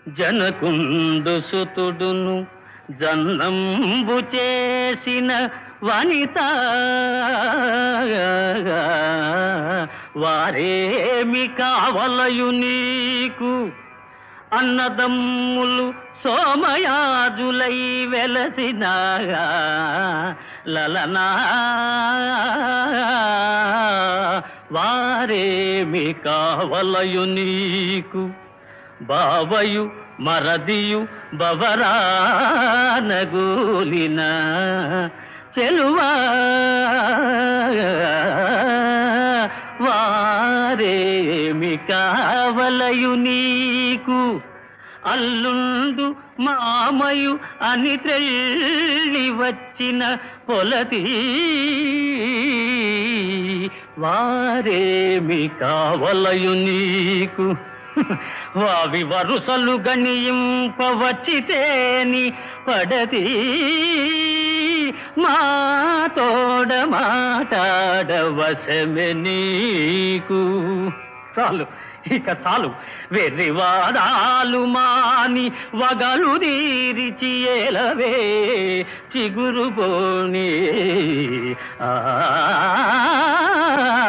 జనకుండు సుతుడును జన్నంబు చేసిన వనిత వారేమి కావలయు నీకు అన్నదమ్ములు సోమయాజులై వెలసిన లలనా వారేమి కావలయు నీకు బావయు మరదియు బవరానగూలిన చెలువా వారేమి కావలయు నీకు అల్లుండు మామయు అని తెల్లి వచ్చిన పొలతి వారేమి కావలయు నీకు వావి వరుసలు గణింపవచ్చితేని పడతి మా తోడ మాటాడవశమె నీకు చాలు ఇక చాలు వెర్రివాదాలు మాని వగలు దీరిచి ఏలవే చిగురు పోని ఆ